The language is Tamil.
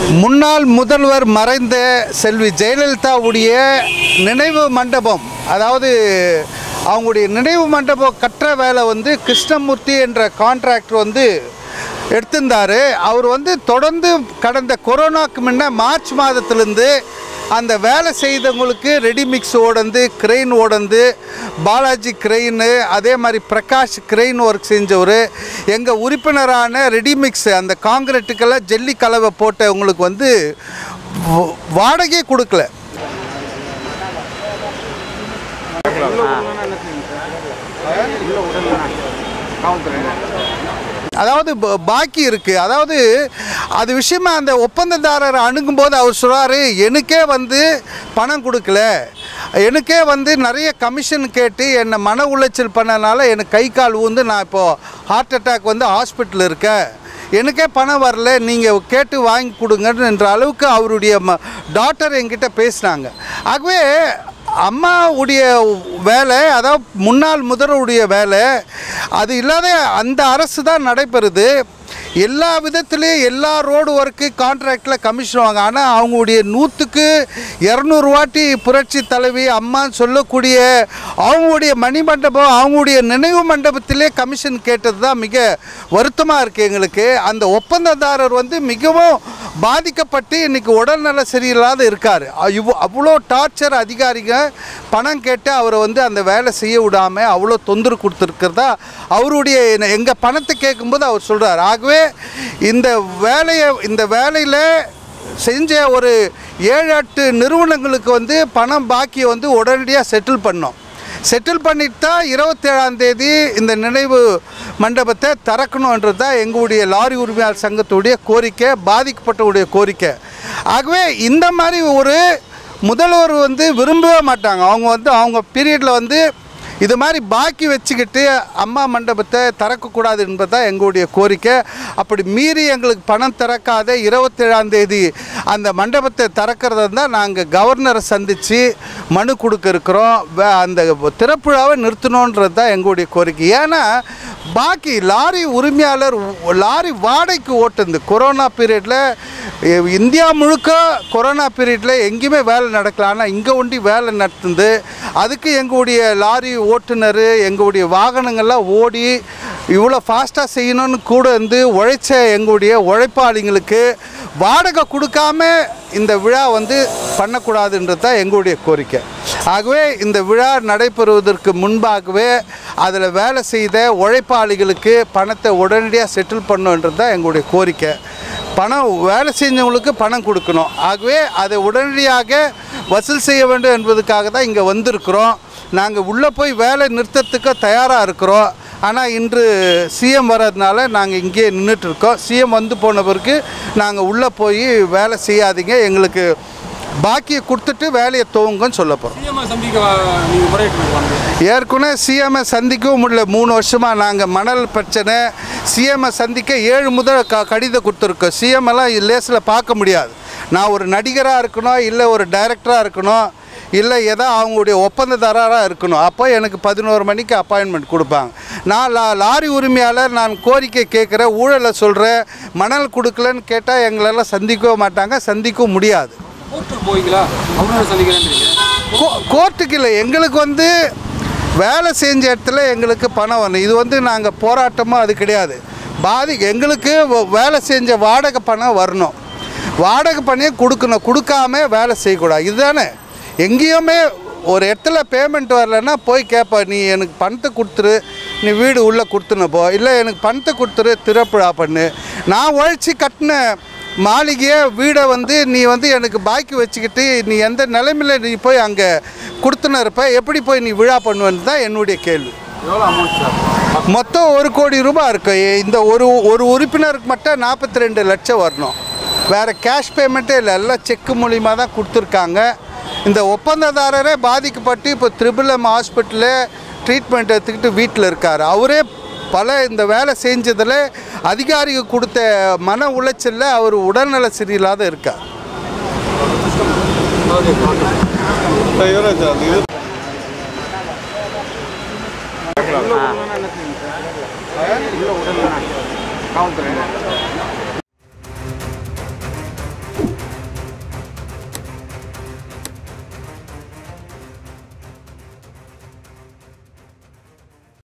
முன்னாள் முதல்வர் மறைந்த செல்வி ஜெயலலிதாவுடைய நினைவு மண்டபம் அதாவது அவங்களுடைய நினைவு மண்டபம் கட்டுற வேலை வந்து கிருஷ்ணமூர்த்தி என்ற கான்ட்ராக்டர் வந்து எடுத்திருந்தார் அவர் வந்து தொடர்ந்து கடந்த கொரோனாக்கு முன்ன மார்ச் மாதத்துலேருந்து அந்த வேலை செய்தவங்களுக்கு ரெடிமிக்ஸ் ஓடந்து கிரெயின் ஓடந்து பாலாஜி கிரெயின் அதே மாதிரி பிரகாஷ் கிரெயின் ஒர்க் செஞ்சவர் எங்கள் உறுப்பினரான ரெடிமிக்ஸ் அந்த காங்கிரீட்டுக்கெல்லாம் ஜல்லி கலவை போட்டவங்களுக்கு வந்து வ- வாடகையே கொடுக்கல அதாவது ப- பாக்கி இருக்குது அதாவது அது விஷயமா அந்த ஒப்பந்ததாரர் அணுகும்போது அவர் சொல்கிறாரு எனக்கே வந்து பணம் கொடுக்கல எனக்கே வந்து நிறைய கமிஷன் கேட்டு என்னை மன உளைச்சல் பண்ணனால எனக்கு கை கால் ஊந்து நான் இப்போது ஹார்ட் அட்டாக் வந்து ஹாஸ்பிட்டல் இருக்கேன் எனக்கே பணம் வரல நீங்கள் கேட்டு வாங்கி கொடுங்கன்ற அளவுக்கு அவருடைய ம டாக்டர் என்கிட்ட பேசினாங்க ஆகவே அம்மாவுடைய வேலை அதாவது முன்னாள் முதல்வருடைய வேலை அது இல்லாத அந்த அரசு தான் நடைபெறுது எல்லா விதத்துலேயும் எல்லா ரோடு ஒர்க்கு கான்ட்ராக்டில் கமிஷன் வாங்க ஆனால் அவங்களுடைய நூற்றுக்கு இரநூறு வாட்டி புரட்சி தலைவி அம்மான்னு சொல்லக்கூடிய அவங்களுடைய மணிமண்டபம் அவங்களுடைய நினைவு மண்டபத்திலே கமிஷன் கேட்டது தான் மிக வருத்தமாக இருக்குது எங்களுக்கு அந்த ஒப்பந்ததாரர் வந்து மிகவும் பாதிக்கப்பட்டு இன்னைக்கு உடல்நல சரியில்லாத இருக்கார் இவ் அவ்வளோ டார்ச்சர் அதிகாரிங்க பணம் கேட்டு அவரை வந்து அந்த வேலை செய்ய விடாமல் அவ்வளோ தொந்தரவு கொடுத்துருக்கிறதா அவருடைய எங்கள் பணத்தை கேட்கும்போது அவர் சொல்கிறார் ஆகவே இந்த வேலையை இந்த வேலையில் செஞ்ச ஒரு ஏழு எட்டு நிறுவனங்களுக்கு வந்து பணம் பாக்கியை வந்து உடனடியாக செட்டில் பண்ணோம் செட்டில் பண்ணிட்டு தான் இருபத்தேழாம் தேதி இந்த நினைவு மண்டபத்தை திறக்கணுன்றது தான் எங்களுடைய லாரி உரிமையாளர் சங்கத்துடைய கோரிக்கை பாதிக்கப்பட்டவருடைய கோரிக்கை ஆகவே இந்த மாதிரி ஒரு முதல்வர் வந்து விரும்பவே மாட்டாங்க அவங்க வந்து அவங்க பீரியடில் வந்து இது மாதிரி பாக்கி வச்சுக்கிட்டு அம்மா மண்டபத்தை திறக்கக்கூடாது என்பது தான் எங்களுடைய கோரிக்கை அப்படி மீறி எங்களுக்கு பணம் திறக்காத இருபத்தேழாம் தேதி அந்த மண்டபத்தை திறக்கிறதா இருந்தால் நாங்கள் கவர்னரை சந்தித்து மனு கொடுக்க இருக்கிறோம் வே- அந்த திறப்புழாவை நிறுத்தணுன்றது தான் எங்களுடைய கோரிக்கை ஏன்னா பாக்கி லாரி உரிமையாளர் உ- லாரி வாடகைக்கு ஓட்டுந்து கொரோனா பீரியடில் இந்தியா முழுக்க கொரோனா பீரியடில் எங்கேயுமே வேலை நடக்கல ஆனால் இங்கே ஒண்டி வேலை நடத்துது அதுக்கு எங்களுடைய லாரி ஓட்டுநர் எங்களுடைய வாகனங்கள்லாம் ஓடி இவ்வளோ ஃபாஸ்ட்டாக செய்யணும்னு கூட வந்து உழைச்ச எங்களுடைய உழைப்பாளிங்களுக்கு வாடகை கொடுக்காம இந்த விழா வந்து பண்ணக்கூடாதுன்றது தான் எங்களுடைய கோரிக்கை ஆகவே இந்த விழா நடைபெறுவதற்கு முன்பாகவே அதில் வேலை செய்த உழைப்பாளிகளுக்கு பணத்தை உடனடியாக செட்டில் பண்ணுன்றது தான் எங்களுடைய கோரிக்கை பணம் வேலை செஞ்சவங்களுக்கு பணம் கொடுக்கணும் ஆகவே அதை உடனடியாக வசூல் செய்ய வேண்டும் என்பதுக்காக தான் இங்கே வந்திருக்கிறோம் நாங்கள் உள்ளே போய் வேலை நிறுத்தத்துக்கு தயாராக இருக்கிறோம் ஆனால் இன்று சிஎம் வர்றதுனால நாங்கள் இங்கேயே நின்றுட்டு இருக்கோம் சிஎம் வந்து போன பிறகு நாங்கள் உள்ளே போய் வேலை செய்யாதீங்க எங்களுக்கு பாக்கியை கொடுத்துட்டு வேலையை துவங்கன்னு சொல்ல போகிறோம் சிஎம்ஐ சந்திக்க நீங்கள் முறையிட்டு ஏற்கனவே சிஎம்ஐ சந்திக்கவும் முடியல மூணு வருஷமாக நாங்கள் மணல் பிரச்சனை சிஎம்ஐ சந்திக்க ஏழு முதல் க கடிதம் கொடுத்துருக்கோம் சிஎம் எல்லாம் லேசில் பார்க்க முடியாது நான் ஒரு நடிகராக இருக்கணும் இல்லை ஒரு டைரக்டராக இருக்கணும் இல்லை ஏதோ அவங்களுடைய ஒப்பந்ததாரராக இருக்கணும் அப்போ எனக்கு பதினோரு மணிக்கு அப்பாயின்மெண்ட் கொடுப்பாங்க நான் லா லாரி உரிமையாளர் நான் கோரிக்கை கேட்குறேன் ஊழலை சொல்கிறேன் மணல் கொடுக்கலன்னு கேட்டால் எங்களெல்லாம் சந்திக்கவும் மாட்டாங்க சந்திக்கவும் முடியாது கோர்ட்டுக்கு போவீங்களா அவரோட சந்திக்கிறேன்றீங்க கோ- கோர்ட்டுக்கு இல்லை எங்களுக்கு வந்து வேலை செஞ்ச இடத்துல எங்களுக்கு பணம் வரணும் இது வந்து நாங்கள் போராட்டமோ அது கிடையாது பாதி எங்களுக்கு வ- வேலை செஞ்ச வாடகை பணம் வரணும் வாடகை பணியை கொடுக்கணும் கொடுக்காம வேலை செய்யக்கூடாது இதுதானே எங்கேயுமே ஒரு இடத்துல பேமெண்ட் வரலன்னா போய் கேட்ப நீ எனக்கு பணத்தை கொடுத்துரு நீ வீடு உள்ளே கொடுத்துன போ இல்லை எனக்கு பணத்தை கொடுத்துரு திறப்புழா பண்ணு நான் உழைச்சி கட்டின மாளிகையை வீடை வந்து நீ வந்து எனக்கு பாக்கி வச்சுக்கிட்டு நீ எந்த நிலைமையில் நீ போய் அங்கே கொடுத்துன்னு இருப்ப எப்படி போய் நீ விழா பண்ணுவேன்னு தான் என்னுடைய கேள்வி எவ்வளோ அமௌண்ட் சார் மொத்தம் ஒரு கோடி ரூபாய் இருக்கு இந்த ஒரு ஒரு உறுப்பினருக்கு மட்டும் நாற்பத்தி ரெண்டு லட்சம் வரணும் வேறு கேஷ் பேமெண்ட்டே இல்லை எல்லாம் செக்கு மூலிமா தான் கொடுத்துருக்காங்க இந்த ஒப்பந்ததாரரே பாதிக்கப்பட்டு இப்போ த்ரிபிள் எம் ஹாஸ்பிட்டலில் ட்ரீட்மெண்ட் எடுத்துக்கிட்டு வீட்டில் இருக்கார் அவரே பல இந்த வேலை செஞ்சதில் அதிகாரிக்கு கொடுத்த மன உளைச்சலில் அவர் உடல்நல சரியில்லாத இருக்கார் ஓகே ஓகே காவல்துறை